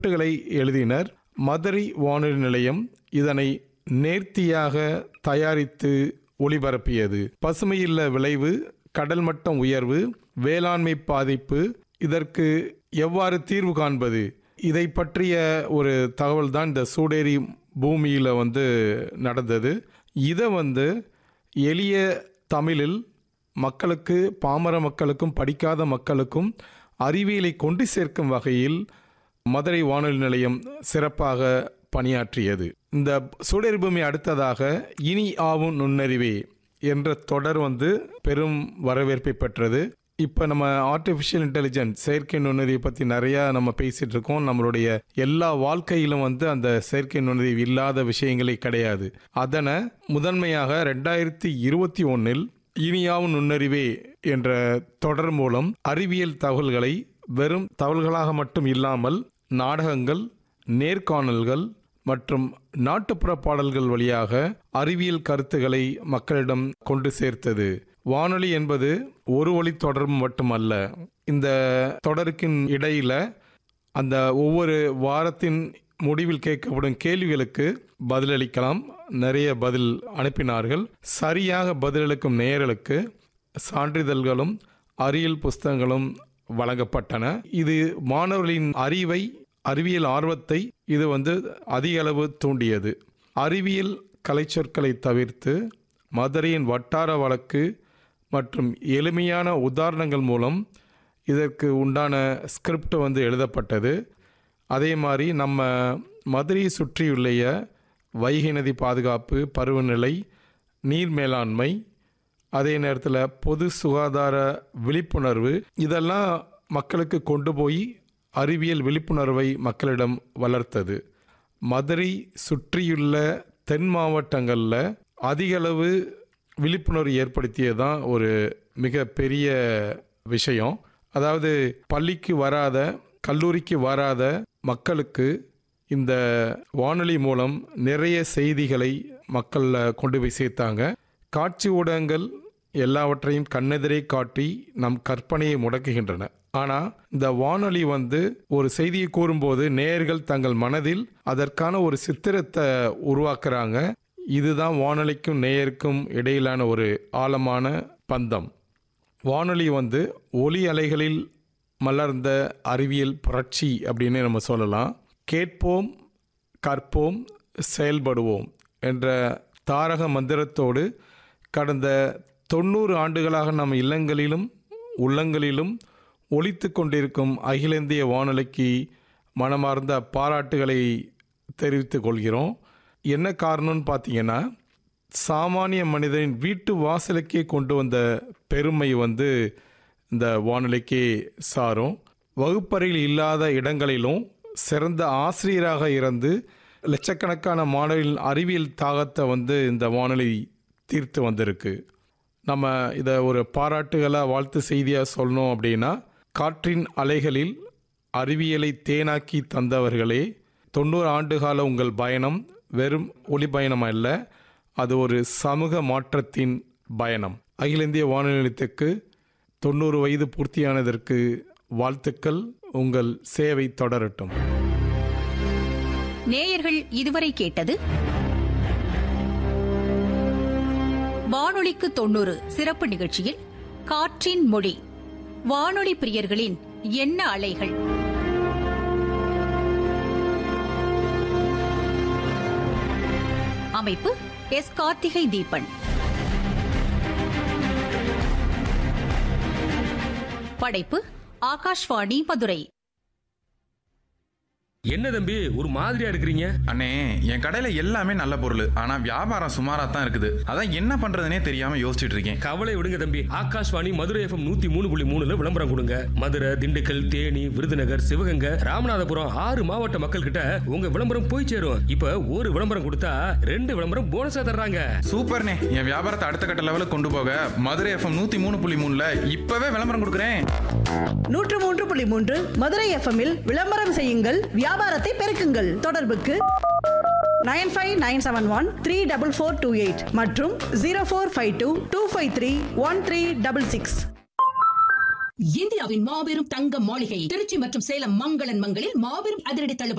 பாட்டுகளை எழுதினர் மதுரை வானொலி நிலையம் இதனை நேர்த்தியாக தயாரித்து ஒளிபரப்பியது பசுமையில்ல விளைவு கடல் மட்டம் உயர்வு வேளாண்மை பாதிப்பு இதற்கு எவ்வாறு தீர்வு காண்பது இதை பற்றிய ஒரு தகவல் தான் இந்த சூடேரி பூமியில் வந்து நடந்தது இதை வந்து எளிய தமிழில் மக்களுக்கு பாமர மக்களுக்கும் படிக்காத மக்களுக்கும் அறிவியலை கொண்டு சேர்க்கும் வகையில் மதுரை வானொலி நிலையம் சிறப்பாக பணியாற்றியது இந்த சூடேரி பூமி அடுத்ததாக இனி ஆவும் நுண்ணறிவே என்ற தொடர் வந்து பெரும் வரவேற்பை பெற்றது இப்போ நம்ம ஆர்டிஃபிஷியல் இன்டெலிஜென்ஸ் செயற்கை நுண்ணறிவை பற்றி நிறையா நம்ம பேசிகிட்டு இருக்கோம் நம்மளுடைய எல்லா வாழ்க்கையிலும் வந்து அந்த செயற்கை நுண்ணறிவு இல்லாத விஷயங்களே கிடையாது அதனை முதன்மையாக ரெண்டாயிரத்தி இருபத்தி ஒன்றில் இனியாவும் நுண்ணறிவே என்ற தொடர் மூலம் அறிவியல் தகவல்களை வெறும் தகவல்களாக மட்டும் இல்லாமல் நாடகங்கள் நேர்காணல்கள் மற்றும் நாட்டுப்புற பாடல்கள் வழியாக அறிவியல் கருத்துக்களை மக்களிடம் கொண்டு சேர்த்தது வானொலி என்பது ஒரு வழி தொடர்பு மட்டுமல்ல இந்த தொடருக்கின் இடையில அந்த ஒவ்வொரு வாரத்தின் முடிவில் கேட்கப்படும் கேள்விகளுக்கு பதிலளிக்கலாம் நிறைய பதில் அனுப்பினார்கள் சரியாக பதிலளிக்கும் நேயர்களுக்கு சான்றிதழ்களும் அறிவியல் புஸ்தகங்களும் வழங்கப்பட்டன இது மாணவர்களின் அறிவை அறிவியல் ஆர்வத்தை இது வந்து அதிக அளவு தூண்டியது அறிவியல் கலைச்சொற்களை தவிர்த்து மதுரையின் வட்டார வழக்கு மற்றும் எளிமையான உதாரணங்கள் மூலம் இதற்கு உண்டான ஸ்கிரிப்ட் வந்து எழுதப்பட்டது அதே மாதிரி நம்ம மதுரையை சுற்றியுள்ள வைகை நதி பாதுகாப்பு பருவநிலை நீர் மேலாண்மை அதே நேரத்தில் பொது சுகாதார விழிப்புணர்வு இதெல்லாம் மக்களுக்கு கொண்டு போய் அறிவியல் விழிப்புணர்வை மக்களிடம் வளர்த்தது மதுரை சுற்றியுள்ள தென் மாவட்டங்களில் அதிகளவு விழிப்புணர்வு ஏற்படுத்தியதான் ஒரு மிக பெரிய விஷயம் அதாவது பள்ளிக்கு வராத கல்லூரிக்கு வராத மக்களுக்கு இந்த வானொலி மூலம் நிறைய செய்திகளை மக்களில் கொண்டு போய் சேர்த்தாங்க காட்சி ஊடகங்கள் எல்லாவற்றையும் கண்ணெதிரே காட்டி நம் கற்பனையை முடக்குகின்றன ஆனால் இந்த வானொலி வந்து ஒரு செய்தியை கூறும்போது நேயர்கள் தங்கள் மனதில் அதற்கான ஒரு சித்திரத்தை உருவாக்குறாங்க இதுதான் வானொலிக்கும் நேயருக்கும் இடையிலான ஒரு ஆழமான பந்தம் வானொலி வந்து ஒலி அலைகளில் மலர்ந்த அறிவியல் புரட்சி அப்படின்னு நம்ம சொல்லலாம் கேட்போம் கற்போம் செயல்படுவோம் என்ற தாரக மந்திரத்தோடு கடந்த தொண்ணூறு ஆண்டுகளாக நம் இல்லங்களிலும் உள்ளங்களிலும் ஒலித்து கொண்டிருக்கும் அகில இந்திய வானொலிக்கு மனமார்ந்த பாராட்டுகளை தெரிவித்துக் கொள்கிறோம் என்ன காரணம்னு பார்த்தீங்கன்னா சாமானிய மனிதனின் வீட்டு வாசலுக்கே கொண்டு வந்த பெருமை வந்து இந்த வானொலிக்கே சாரும் வகுப்பறையில் இல்லாத இடங்களிலும் சிறந்த ஆசிரியராக இருந்து லட்சக்கணக்கான மாணவர்களின் அறிவியல் தாகத்தை வந்து இந்த வானொலி தீர்த்து வந்திருக்கு நம்ம இதை ஒரு பாராட்டுகளாக வாழ்த்து செய்தியாக சொல்லணும் அப்படின்னா காற்றின் அலைகளில் அறிவியலை தேனாக்கி தந்தவர்களே தொண்ணூறு ஆண்டுகால உங்கள் பயணம் வெறும் ஒளி பயணம் அல்ல அது ஒரு சமூக மாற்றத்தின் பயணம் அகில இந்திய வானொலி நிலையத்துக்கு தொண்ணூறு வயது பூர்த்தியானதற்கு வாழ்த்துக்கள் உங்கள் சேவை தொடரட்டும் நேயர்கள் இதுவரை கேட்டது வானொலிக்கு தொண்ணூறு சிறப்பு நிகழ்ச்சியில் காற்றின் மொழி வானொலி பிரியர்களின் எண்ண அலைகள் அமைப்பு எஸ் கார்த்திகை தீபன் படைப்பு ஆகாஷ்வாணி மதுரை என்ன தம்பி ஒரு மாதிரியா இருக்கிறீங்க அண்ணே என் கடையில எல்லாமே நல்ல பொருள் ஆனா வியாபாரம் சுமாரா தான் இருக்குது அதான் என்ன பண்றதுனே தெரியாம யோசிச்சுட்டு இருக்கேன் கவலை விடுங்க தம்பி ஆகாஷ்வாணி மதுரை எஃப்எம் நூத்தி மூணு புள்ளி மூணுல விளம்பரம் கொடுங்க மதுரை திண்டுக்கல் தேனி விருதுநகர் சிவகங்கை ராமநாதபுரம் ஆறு மாவட்ட மக்கள் கிட்ட உங்க விளம்பரம் போய் சேரும் இப்ப ஒரு விளம்பரம் கொடுத்தா ரெண்டு விளம்பரம் போனஸா தர்றாங்க சூப்பர்ண்ணே என் வியாபாரத்தை அடுத்த கட்ட லெவலுக்கு கொண்டு போக மதுரை எஃப்எம் நூத்தி மூணு புள்ளி மூணுல இப்பவே விளம்பரம் கொடுக்குறேன் நூற்று மூன்று புள்ளி மூன்று மதுரை எஃப்எம்மில் விளம்பரம் செய்யுங்கள் வியாபாரத்தை பெருக்குங்கள் தொடர்புக்கு nine five nine seven one three double four two eight மற்றும் zero four five two two five three one three double six இந்தியாவின் மாபெரும் தங்க மாளிகை திருச்சி மற்றும் சேலம் மங்களன் மங்களில் மாபெரும் அதிரடி தள்ளுபடி